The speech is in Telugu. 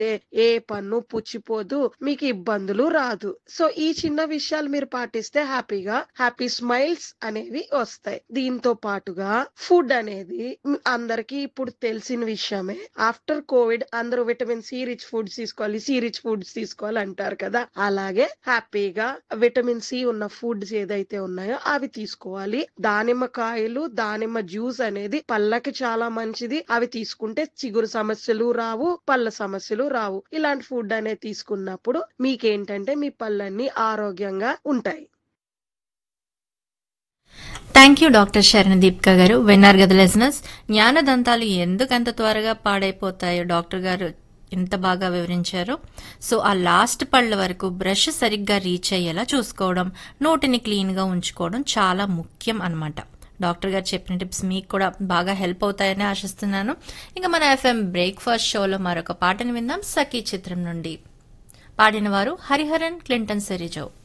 ఏ పన్ను పుచ్చిపోదు మీకు ఇబ్బందులు రాదు సో ఈ చిన్న విషయాలు మీరు పాటిస్తే హ్యాపీగా హ్యాపీ స్మైల్స్ అనేవి వస్తాయి దీంతో పాటుగా ఫుడ్ అనేది మ్, అందరికీ ఇప్పుడు తెలిసిన విషయమే ఆఫ్టర్ కోవిడ్ అందరూ విటమిన్ సి రిచ్ ఫుడ్స్ తీసుకోవాలి సి రిచ్ ఫుడ్స్ తీసుకోవాలి అంటారు కదా అలాగే హ్యాపీగా విటమిన్ సి ఉన్న ఫుడ్స్ ఏదైతే ఉన్నాయో అవి తీసుకోవాలి దానిమ్మ కాయలు దానిమ్మ జ్యూస్ అనేది పళ్ళకి చాలా మంచిది అవి తీసుకుంటే చిగురు సమస్యలు రావు పళ్ళ సమస్యలు రావు ఇలాంటి ఫుడ్ అనేది తీసుకున్నప్పుడు మీకేంటంటే మీ పళ్ళన్నీ ఆరోగ్యంగా ఉంటాయి థ్యాంక్ యూ డాక్టర్ శరణదీప్క గారు విన్నారు కదా లెజనర్స్ జ్ఞానదంతాలు ఎందుకు అంత త్వరగా పాడైపోతాయో డాక్టర్ గారు ఎంత బాగా వివరించారు సో ఆ లాస్ట్ పళ్ళ వరకు బ్రష్ సరిగ్గా రీచ్ అయ్యేలా చూసుకోవడం నోటిని క్లీన్ గా ఉంచుకోవడం చాలా ముఖ్యం అన్నమాట డాక్టర్ గారు చెప్పిన టిప్స్ మీకు కూడా బాగా హెల్ప్ అవుతాయని ఆశిస్తున్నాను ఇంకా మన ఎఫ్ఎం బ్రేక్ఫాస్ట్ షోలో మరొక పాటను విందాం సఖీ చిత్రం నుండి పాడిన వారు హరిహరన్ క్లింటన్ సెరిజో